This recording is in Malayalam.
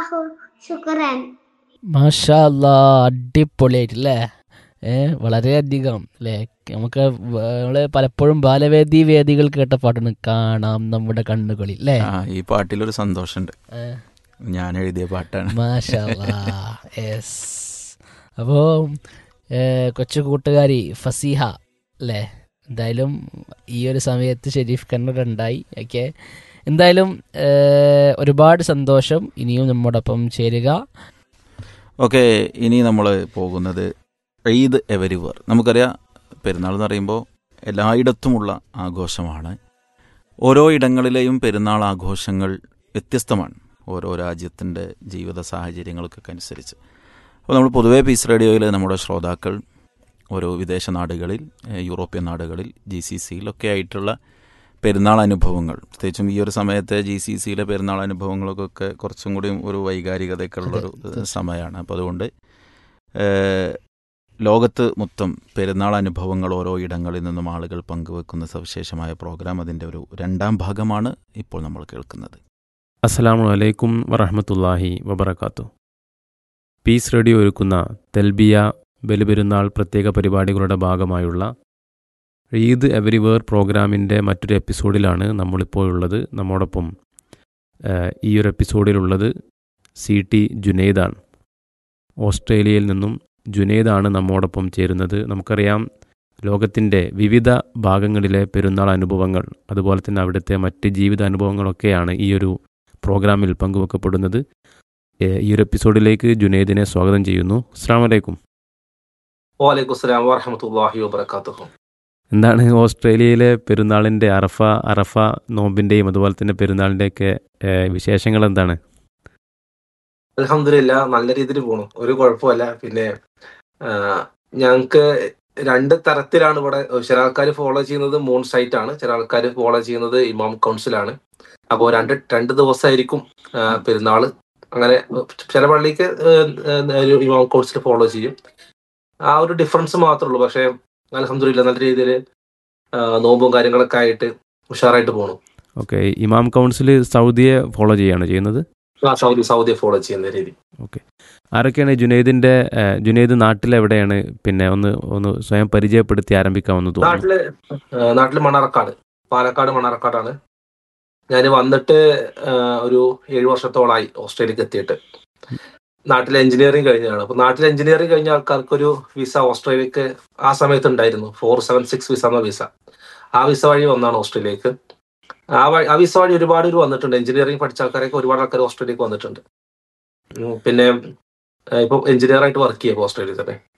الله شكرا മാഷാ അല്ലാ അടിപൊളിയായിട്ടല്ലേ ഏ വളരെയധികം അല്ലേ നമുക്ക് നമ്മള് പലപ്പോഴും ബാലവേദി വേദികൾ കേട്ട പാട്ടാണ് കാണാം നമ്മുടെ കണ്ണുകളിൽ അല്ലേ ആ ഈ പാട്ടിലൊരു സന്തോഷമുണ്ട് ഏ, ഞാൻ എഴുതിയ പാട്ടാണ് മാഷാ യെസ് അപ്പോ ഏ, കൊച്ചു കൂട്ടുകാരി ഫസീഹ അല്ലേ എന്തായാലും ഈ ഒരു സമയത്ത് ഷെരീഫ് കണ്ണൂർ ഉണ്ടായി ഓക്കെ എന്തായാലും ഏ, ഒരുപാട് സന്തോഷം ഇനിയും നമ്മോടൊപ്പം ചേരുക ഓക്കെ ഇനി നമ്മൾ പോകുന്നത് ഈദ് എവരിവർ നമുക്കറിയാം പെരുന്നാൾ എന്ന് പറയുമ്പോൾ എല്ലായിടത്തുമുള്ള ആഘോഷമാണ് ഓരോ ഇടങ്ങളിലെയും പെരുന്നാൾ ആഘോഷങ്ങൾ വ്യത്യസ്തമാണ് ഓരോ രാജ്യത്തിൻ്റെ ജീവിത സാഹചര്യങ്ങൾക്കൊക്കെ അനുസരിച്ച് അപ്പോൾ നമ്മൾ പൊതുവേ പീസ് റേഡിയോയിൽ നമ്മുടെ ശ്രോതാക്കൾ ഓരോ വിദേശ നാടുകളിൽ ഏഹ് യൂറോപ്യൻ നാടുകളിൽ ജി സി സിയിലൊക്കെ ആയിട്ടുള്ള പെരുന്നാൾ അനുഭവങ്ങൾ പ്രത്യേകിച്ചും ഈ ഒരു സമയത്തെ ജി സി സിയിലെ പെരുന്നാൾ അനുഭവങ്ങൾക്കൊക്കെ കുറച്ചും കൂടി ഒരു വൈകാരികതയൊക്കെ ഉള്ളൊരു ഏഹ് സമയമാണ് അപ്പോൾ അതുകൊണ്ട് ഏഹ് ലോകത്ത് മൊത്തം പെരുന്നാൾ അനുഭവങ്ങൾ ഓരോ ഇടങ്ങളിൽ നിന്നും ആളുകൾ പങ്കുവെക്കുന്ന സവിശേഷമായ പ്രോഗ്രാം അതിൻ്റെ ഒരു രണ്ടാം ഭാഗമാണ് ഇപ്പോൾ നമ്മൾ കേൾക്കുന്നത് അസ്സലാമു അലൈക്കും വറഹമത്തല്ലാഹി വബർക്കാത്തു പീസ് റേഡിയോ ഒരുക്കുന്ന തെൽബിയ ബലിപെരുന്നാൾ പ്രത്യേക പരിപാടികളുടെ ഭാഗമായുള്ള ഈദ് എവരിവേർ പ്രോഗ്രാമിൻ്റെ മറ്റൊരു എപ്പിസോഡിലാണ് നമ്മളിപ്പോൾ ഉള്ളത് നമ്മോടൊപ്പം ഏഹ്, ഈ ഒരു എപ്പിസോഡിലുള്ളത് സി ടി ജുനൈദാണ് ഓസ്ട്രേലിയയിൽ നിന്നും ജുനൈദാണ് നമ്മോടൊപ്പം ചേരുന്നത് നമുക്കറിയാം ലോകത്തിൻ്റെ വിവിധ ഭാഗങ്ങളിലെ പെരുന്നാൾ അനുഭവങ്ങൾ അതുപോലെ തന്നെ അവിടുത്തെ മറ്റ് ജീവിത അനുഭവങ്ങളൊക്കെയാണ് ഈ ഒരു പ്രോഗ്രാമിൽ പങ്കുവെക്കപ്പെടുന്നത് ഏഹ് ഈ ഒരു എപ്പിസോഡിലേക്ക് ജുനൈദിനെ സ്വാഗതം ചെയ്യുന്നു അസ്സാം വലൈക്കും വാലൈക്കും സ്ലാം വാഹമത്തല്ലാഹി വബർക്കാത്തുഹു എന്താണ് ഓസ്ട്രേലിയയിലെ പെരുന്നാളിൻ്റെ അറഫ അറഫ നോമ്പിൻ്റെയും അതുപോലെ തന്നെ പെരുന്നാളിൻ്റെയൊക്കെ ഏഹ് വിശേഷങ്ങൾ എന്താണ് അലഹമില്ല നല്ല രീതിയിൽ പോണു ഒരു കുഴപ്പമില്ല പിന്നെ ആ, ഞങ്ങക്ക് രണ്ട് തരത്തിലാണ് ഇവിടെ ചില ആൾക്കാർ ഫോളോ ചെയ്യുന്നത് മൂൺ സൈറ്റ് ആണ് ചില ആൾക്കാർ ഫോളോ ചെയ്യുന്നത് ഇമാം കൗൺസിലാണ് അപ്പോൾ രണ്ട് രണ്ട് ദിവസമായിരിക്കും ആ, പെരുന്നാള് അങ്ങനെ ചില പള്ളിക്ക് ആ, ഒരു ഇമാം കൗൺസിൽ ഫോളോ ചെയ്യും ആ ഒരു ഡിഫറൻസ് മാത്രമേ ഉള്ളൂ പക്ഷേ അലഹമില്ല നല്ല രീതിയിൽ നോമ്പും കാര്യങ്ങളൊക്കെ ആയിട്ട് ഉഷാറായിട്ട് പോണു ഓക്കെ ഇമാം കൗൺസിൽ സൗദിയെ ഫോളോ ചെയ്യുകയാണ് ചെയ്യുന്നത് ആ സൗദി സൗദിയെ ഫോളോ ചെയ്യുന്ന രീതി ആരൊക്കെയാണ് ജുനൈദിൻ്റെ ഏഹ് ജുനൈദ് നാട്ടിലെവിടെയാണ് പിന്നെ ഒന്ന് ഒന്ന് സ്വയം പരിചയപ്പെടുത്തി ആരംഭിക്കാമെന്ന് തോന്നുന്നു നാട്ടില് ആ, നാട്ടില് മണർക്കാട് പാലക്കാട് മണർക്കാടാണ് ഞാൻ വന്നിട്ട് ആ, ഒരു ഏഴു വർഷത്തോളായി ഓസ്ട്രേലിയക്ക് എത്തിയിട്ട് നാട്ടിൽ എഞ്ചിനീയറിംഗ് കഴിഞ്ഞതാണ് അപ്പൊ നാട്ടിൽ എഞ്ചിനീയറിംഗ് കഴിഞ്ഞ ആൾക്കാർക്ക് ഒരു വിസ ഓസ്ട്രേലിയക്ക് ആ സമയത്ത് ഉണ്ടായിരുന്നു ഫോർ സെവൻ സിക്സ് വിസ എന്ന വിസ ആ വിസ വഴി വന്നാണ് ഓസ്ട്രേലിയക്ക് ആ വഴി ആ വിസ വഴി ഒരുപാട് പേര് വന്നിട്ടുണ്ട് എഞ്ചിനീയറിംഗ് പഠിച്ച ആൾക്കാരൊക്കെ ഒരുപാട് ആൾക്കാർ ഓസ്ട്രേലിയക്ക് വന്നിട്ടുണ്ട് ഉം, പിന്നെ ആ, ഇപ്പൊ എഞ്ചിനീയർ ആയിട്ട് വർക്ക് ചെയ്യാം ഓസ്ട്രേലിയയിൽ തന്നെ